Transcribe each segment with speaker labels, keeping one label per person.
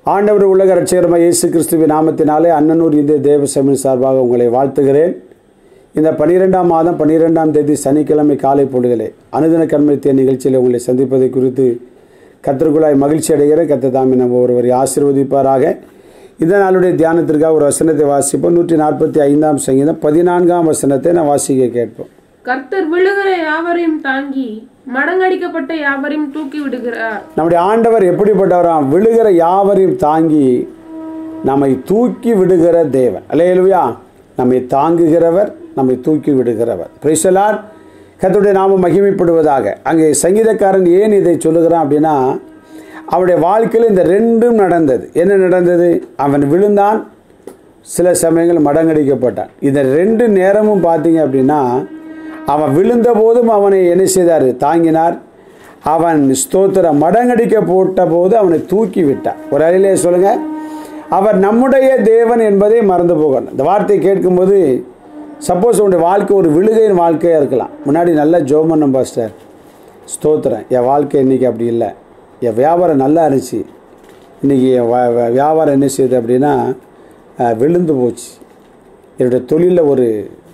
Speaker 1: ஆண்டவர் உலக ரட்சகரமாக இயேசு கிறிஸ்துவின் நாமத்தினாலே அன்னனூர் இந்திய தேவ சபையின் சார்பாக உங்களை வாழ்த்துகிறேன் இந்த பனிரெண்டாம் மாதம் பன்னிரெண்டாம் தேதி சனிக்கிழமை காலை பொழுதிலே அனுதின கண்மத்திய நிகழ்ச்சியில் உங்களை சந்திப்பதை குறித்து கத்திற்குள்ளாய் மகிழ்ச்சி அடைகிற கத்த தாமி நம்ம ஒருவரை ஆசீர்வதிப்பாராக இந்த நாளுடைய தியானத்திற்காக ஒரு வசனத்தை வாசிப்போம் நூற்றி நாற்பத்தி ஐந்தாம் சங்கீதம் பதினான்காம் வசனத்தை நான் வாசிக்க கேட்போம்
Speaker 2: கர்த்தர் விழுகிற யாவரையும் தாங்கி மடங்கடிக்கப்பட்ட யாவரையும் தூக்கி விடுகிறார்
Speaker 1: நம்முடைய ஆண்டவர் எப்படிப்பட்டவராம் விழுகிற யாவரையும் தாங்கி நம்மை தூக்கி விடுகிற தேவன் அல்லேலுயா நம்மை தாங்குகிறவர் நம்மை தூக்கி விடுகிறவர் பிரைசலார் கர்த்தருடைய நாம மகிமைப்படுவதாக அங்கே சங்கீதக்காரன் ஏன் இதை சொல்லுகிறான் அப்படின்னா அவனுடைய வாழ்க்கையில் இந்த ரெண்டும் நடந்தது என்ன நடந்தது அவன் விழுந்தான் சில சமயங்கள் மடங்கடிக்கப்பட்டான் இந்த ரெண்டு நேரமும் பார்த்தீங்க அப்படின்னா அவன் விழுந்த போதும் அவனை என்ன செய்தார் தாங்கினார் அவன் ஸ்தோத்திரம் மடங்கடிக்க போட்ட போது அவனை தூக்கி விட்டார் ஒரு அறையிலே சொல்லுங்க அவர் நம்முடைய தேவன் என்பதை மறந்து போகணும் இந்த வார்த்தையை கேட்கும்போது சப்போஸ் உன்னுடைய வாழ்க்கை ஒரு விழுகையின் வாழ்க்கையாக இருக்கலாம் முன்னாடி நல்லா ஜோம் பண்ணும் பாஸ்டர் ஸ்தோத்திரம் என் வாழ்க்கை இன்றைக்கி அப்படி இல்லை என் வியாபாரம் நல்லா இருந்துச்சு இன்றைக்கி என் வ- வ- வியாபாரம் என்ன செய்யுது அப்படின்னா அஹ், விழுந்து போச்சு என்னுடைய தொழிலில் ஒரு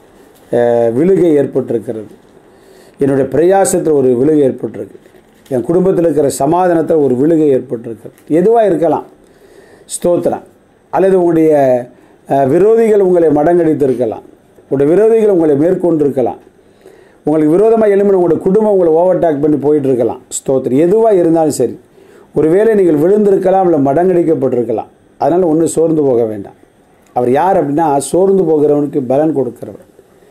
Speaker 1: அஹ், விழுகை ஏற்பட்டிருக்கிறது என்னுடைய பிரயாசத்தில் ஒரு விழுகை ஏற்பட்டிருக்கு என் குடும்பத்தில் இருக்கிற சமாதானத்தில் ஒரு விழுகை ஏற்பட்டிருக்கு எதுவாக இருக்கலாம் ஸ்தோத்திரம் அல்லது உங்களுடைய அஹ், விரோதிகள் உங்களை மடங்கடித்திருக்கலாம் உங்களுடைய விரோதிகள் உங்களை மேற்கொண்டிருக்கலாம் உங்களுக்கு விரோதமாக எழும்பின உங்களுடைய குடும்பம் உங்களை ஓவர்டேக் பண்ணி போயிட்டு இருக்கலாம் ஸ்தோத்திரம் எதுவாக இருந்தாலும் சரி ஒருவேளை நீங்கள் விழுந்திருக்கலாம் இல்லை மடங்கடிக்கப்பட்டிருக்கலாம் அதனால் ஒன்றும் சோர்ந்து போக வேண்டாம் அவர் யார் அப்படின்னா சோர்ந்து போகிறவனுக்கு பலன் கொடுக்கிறவர்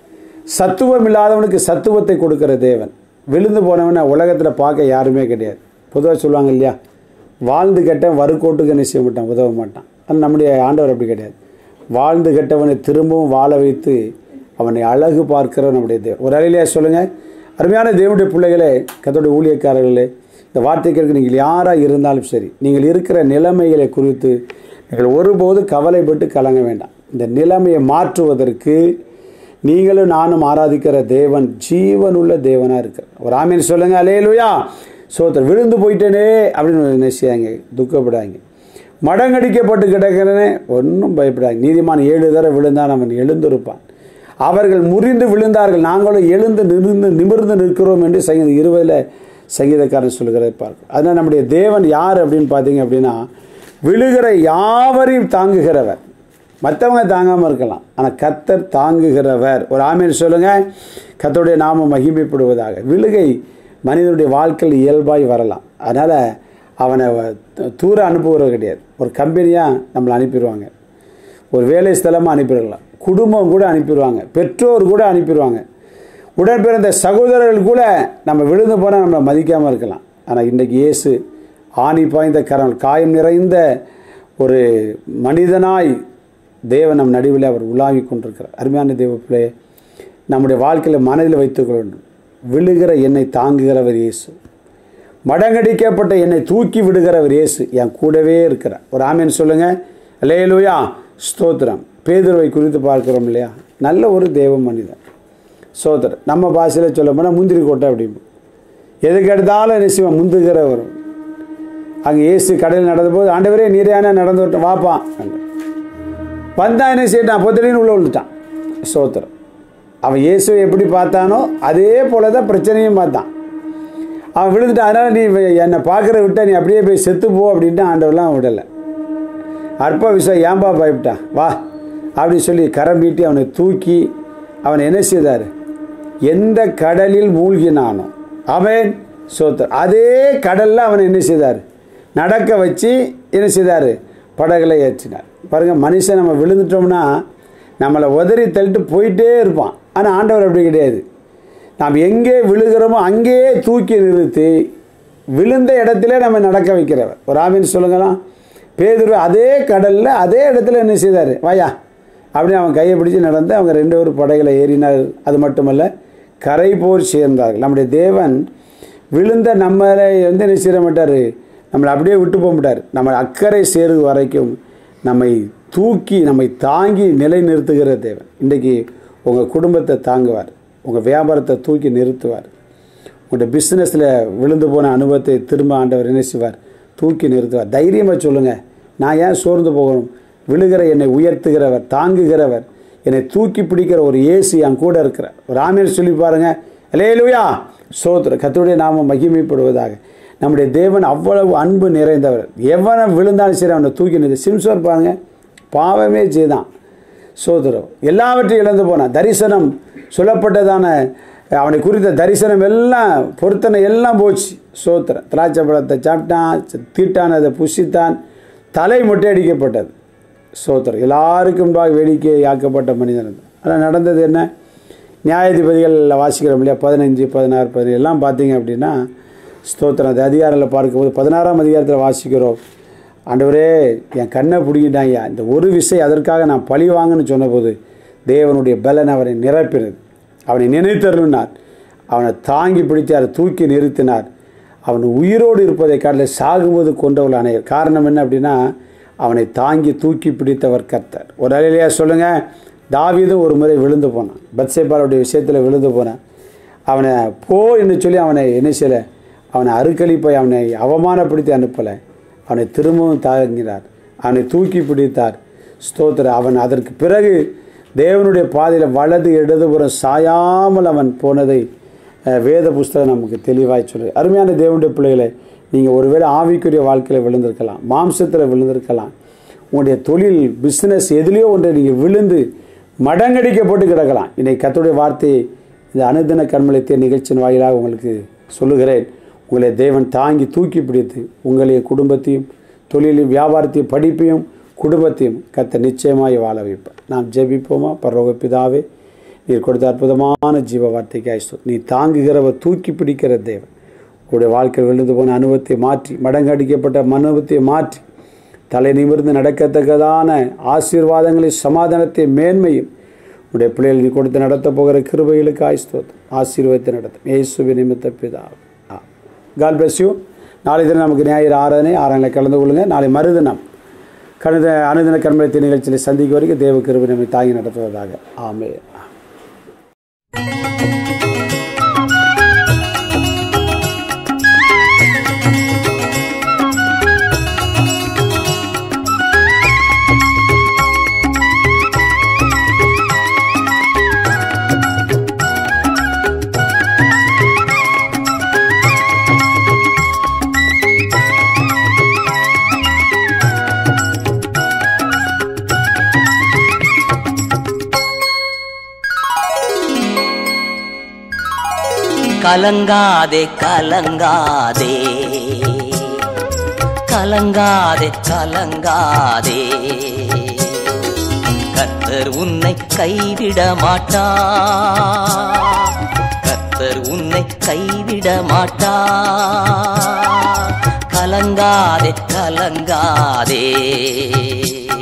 Speaker 1: சத்துவம் இல்லாதவனுக்கு சத்துவத்தை கொடுக்கிற தேவன் விழுந்து போனவனை உலகத்தில் பார்க்க யாருமே கிடையாது பொதுவாக சொல்லுவாங்க இல்லையா வாழ்ந்து கெட்டவன் வறுக்கோட்டுக்கு என்ன செய்ய மாட்டான் உதவ மாட்டான் ஆனால் நம்முடைய ஆண்டவர் அப்படி கிடையாது வாழ்ந்து கெட்டவனை திரும்பவும் வாழ வைத்து அவனை அழகு பார்க்கிற நம்முடைய தேவன் ஒரு அறையிலேயே சொல்லுங்கள் அருமையான தேவனுடைய பிள்ளைகளே கத்தோடைய ஊழியக்காரர்களே இந்த வார்த்தைகளுக்கு நீங்கள் யாராக இருந்தாலும் சரி நீங்கள் இருக்கிற நிலைமைகளை குறித்து நீங்கள் ஒருபோது கவலைப்பட்டு கலங்க வேண்டாம் இந்த நிலைமையை மாற்றுவதற்கு நீங்களும் நானும் ஆராதிக்கிற தேவன் ஜீவனுள்ள தேவனாக இருக்கிறார் ஒரு ஆமீன் சொல்லுங்க அலேலுயா சோத்தர் விழுந்து போயிட்டேனே அப்படின்னு நினைச்சாங்க துக்கப்படாங்க மடங்கடிக்கப்பட்டு கிடக்கிறனே ஒன்றும் பயப்படாங்க நீதிமான் ஏழு தடவை விழுந்தான் அவன் எழுந்திருப்பான் அவர்கள் முறிந்து விழுந்தார்கள் நாங்களும் எழுந்து நிமிர்ந்து நிமிர்ந்து நிற்கிறோம் என்று சங்கீத இருபதில் சங்கீதக்காரன் சொல்கிறதை பார்க்க அதனால் நம்முடைய தேவன் யார் அப்படின்னு பார்த்தீங்க அப்படின்னா விழுகிற யாவரையும் தாங்குகிறவர் மற்றவங்க தாங்காமல் இருக்கலாம் ஆனால் கத்தர் தாங்குகிறவர் ஒரு ஆமீன் சொல்லுங்கள் கத்தருடைய நாமம் மகிமைப்படுவதாக விழுகை மனிதனுடைய வாழ்க்கையில் இயல்பாய் வரலாம் அதனால் அவனை வ- தூர அனுப்புகிறது கிடையாது ஒரு கம்பெனியாக நம்மளை அனுப்பிடுவாங்க ஒரு வேலை ஸ்தலமாக அனுப்பிடலாம் குடும்பம் கூட அனுப்பிடுவாங்க பெற்றோர் கூட அனுப்பிடுவாங்க உடன் பிறந்த சகோதரர்கள் கூட நம்ம விழுந்து போனால் நம்மளை மதிக்காமல் இருக்கலாம் ஆனால் இன்றைக்கு இயேசு ஆணி பாய்ந்த கரம் காயம் நிறைந்த ஒரு மனிதனாய் தேவன் நம் நடுவில் அவர் உலாவி கொண்டிருக்கிறார் அருமையான தேவ பிள்ளையே நம்முடைய வாழ்க்கையில் மனதில் வைத்துக்கொள்ள வேண்டும் விழுகிற என்னை தாங்குகிறவர் இயேசு மடங்கடிக்கப்பட்ட என்னை தூக்கி விடுகிறவர் இயேசு என் கூடவே இருக்கிறார் ஒரு ஆமீன் சொல்லுங்க லேலுயா ஸ்தோத்திரம் பேதுருவை குறித்து பார்க்கிறோம் இல்லையா நல்ல ஒரு தேவ மனிதன் சோதரர் நம்ம பாஷையில் சொல்ல போனால் முந்திரி கொட்டை அப்படிம்போம் எதுக்கு எடுத்தாலும் என்ன செய்வான் முந்துகிறவர் அங்கே இயேசு கடையில் நடந்தபோது ஆண்டவரே நீரையான நடந்து விட்டு வாப்பான் என்றார். வந்தான் என்ன செய்யட்டான் பொத்தலின்னு உள்ள விழுந்துட்டான் சோத்திரம் அவன் இயேசுவை எப்படி பார்த்தானோ அதே போல தான் பிரச்சனையும் பார்த்தான் அவன் விழுந்துட்டான் அதனால் நீ என்னை பார்க்குற விட்ட நீ அப்படியே போய் செத்து போ அப்படின்ட்டு ஆண்டவர்லாம் விடலை அற்ப விஷயம் ஏன்பா பயப்பட்டான் வா அப்படின்னு சொல்லி கரம் நீட்டி அவனை தூக்கி அவனை என்ன செய்தார் எந்த கடலில் மூழ்கினானோ அவன் சோத்தர் அதே கடலில் அவனை என்ன செய்தார் நடக்க வச்சு என்ன செய்தார் படகுல ஏற்றினார் பாருங்கள் மனுஷன் நம்ம விழுந்துட்டோம்னா நம்மளை உதறி தள்ளிட்டு போயிட்டே இருப்பான் ஆனால் ஆண்டவர் அப்படி கிடையாது நாம் எங்கே விழுகிறோமோ அங்கேயே தூக்கி நிறுத்தி விழுந்த இடத்துல நம்ம நடக்க வைக்கிறவர் ஒரு ஆமீன் சொல்லுங்களாம் பேதுரு அதே கடலில் அதே இடத்துல என்ன செய்தார் வாயா அப்படின்னு அவன் கையை பிடிச்சு நடந்து அவங்க ரெண்டு பேரும் படைகளை ஏறினார் அது மட்டுமல்ல கரை போர் சேர்ந்தார்கள் நம்முடைய தேவன் விழுந்த நம்மளை வந்து என்ன செய்ய மாட்டார் நம்மளை அப்படியே விட்டு போக மாட்டார் நம்ம அக்கறை சேருது வரைக்கும் நம்மை தூக்கி நம்மை தாங்கி நிலை நிறுத்துகிற தேவன் இன்றைக்கி உங்கள் குடும்பத்தை தாங்குவார் உங்கள் வியாபாரத்தை தூக்கி நிறுத்துவார் உங்களுடைய பிஸ்னஸில் விழுந்து போன அனுபவத்தை திரும்ப ஆண்டவர் என்ன செய்வார் தூக்கி நிறுத்துவார் தைரியமாக சொல்லுங்கள் நான் ஏன் சோர்ந்து போகணும் விழுகிற என்னை உயர்த்துகிறவர் தாங்குகிறவர் என்னை தூக்கி பிடிக்கிற ஒரு ஏசு என் கூட இருக்கிறார் ஒரு ஆமீர் சொல்லி பாருங்க அலேலுயா சோத்திர கத்துடைய நாம மகிமைப்படுவதாக நம்முடைய தேவன் அவ்வளவு அன்பு நிறைந்தவர் எவனை விழுந்தாலும் சரி அவனை தூக்கி நிறுத்தி சிம்சோர் பாருங்க பாவமே செய்தான் சோதரம் எல்லாவற்றையும் இழந்து போனான் தரிசனம் சொல்லப்பட்டதான அவனை குறித்த தரிசனம் எல்லாம் பொருத்தனை எல்லாம் போச்சு சோத்திரம் திராட்சை பழத்தை சாப்பிட்டான் தீட்டான் அதை புசித்தான் தலை மொட்டையடிக்கப்பட்டது சோத்திரம் எல்லாருக்கும் முன்பாக வேடிக்கையாக்கப்பட்ட மனிதன் ஆனால் நடந்தது என்ன நியாயாதிபதிகள் வாசிக்கிறோம் இல்லையா பதினஞ்சு பதினாறு பதினேழு எல்லாம் பார்த்தீங்க அப்படின்னா ஸ்தோத்திரம் அது அதிகாரத்தில் பார்க்கும்போது பதினாறாம் அதிகாரத்தில் வாசிக்கிறோம் ஆண்டவரே என் கண்ணை பிடிக்கிட்டாங்க இந்த ஒரு விஷயம் அதற்காக நான் பழி வாங்கன்னு சொன்னபோது தேவனுடைய பலன் அவனை நிரப்பினது அவனை நினைத்தருளினார் அவனை தாங்கி பிடித்தார் தூக்கி நிறுத்தினார் அவன் உயிரோடு இருப்பதை காட்டில் சாகும்போது கொண்டவள் அணையர் காரணம் என்ன அப்படின்னா அவனை தாங்கி தூக்கி பிடித்தவர் கர்த்தர் ஒரு அலையிலையா சொல்லுங்கள் தாவீதும் ஒரு முறை விழுந்து போனான் பத்சேபாலுடைய விஷயத்தில் விழுந்து போனான் அவனை போ என்று சொல்லி அவனை என்ன செய்யலை அவனை அருக்களிப்பை அவனை அவமானப்படுத்தி அனுப்பலை அவனை திரும்பவும் தாங்கினார் அவனை தூக்கி பிடித்தார் ஸ்தோத்திர அவன் அதற்கு பிறகு தேவனுடைய பாதையில் வலது இடதுபுறம் சாயாமல் அவன் போனதை அஹ், வேத புஸ்தகம் நமக்கு தெளிவாய் சொல்லு அருமையான தேவனுடைய பிள்ளைகளை நீங்கள் ஒருவேளை ஆவிக்குரிய வாழ்க்கையில் விழுந்திருக்கலாம் மாம்சத்தில் விழுந்திருக்கலாம் உங்களுடைய தொழில் பிஸ்னஸ் எதுலேயோ ஒன்றை நீங்கள் விழுந்து மடங்கடிக்கப்பட்டு கிடக்கலாம் இன்னைக்கு கர்த்தருடைய வார்த்தையை இந்த அனுதின கண்மலைத்திய நிகழ்ச்சியின் வாயிலாக உங்களுக்கு சொல்லுகிறேன் உங்களை தேவன் தாங்கி தூக்கி பிடித்து உங்களுடைய குடும்பத்தையும் தொழிலையும் வியாபாரத்தையும் படிப்பையும் குடும்பத்தையும் கத்த நிச்சயமாய் வாழ வைப்பார் நாம் ஜெபிப்போமா பரலோக பிதாவே நீர் கொடுத்த அற்புதமான ஜீவ வார்த்தைக்கு ஆயிஸ்தோ நீ தாங்குகிறவர் தூக்கி பிடிக்கிற தேவன் உங்களுடைய வாழ்க்கையில் விழுந்து போன அனுபவத்தை மாற்றி மடங்கடிக்கப்பட்ட அனுபவத்தை மாற்றி தலை நிமிர்ந்து நடக்கத்தக்கதான ஆசீர்வாதங்களை சமாதானத்தை மேன்மையும் உடைய பிள்ளைகள் நீ கொடுத்து நடத்த போகிற கிருபைகளுக்கு ஆய்ஸ்தோத்தம் ஆசீர்வாதத்தை நடத்தும் இயேசுவி நிமித்த பிதா கால் பிளஸ் யூ நாளை தினம் நமக்கு ஞாயிறு ஆராதனை ஆறாங்களை கலந்து கொள்ளுங்கள் நாளை மறுதினம் கணித அனுதின கண்மலத்தை நிகழ்ச்சியில் சந்திக்கும் வரைக்கும் தேவ கிருபை நம்மை தாங்கி நடத்துவதாக ஆமே
Speaker 3: கலங்காதே கலங்காதே கலங்காதே கலங்காதே கர்த்தர் உன்னை கைவிட மாட்டா கர்த்தர் உன்னை கைவிட மாட்டா கலங்காதே கலங்காதே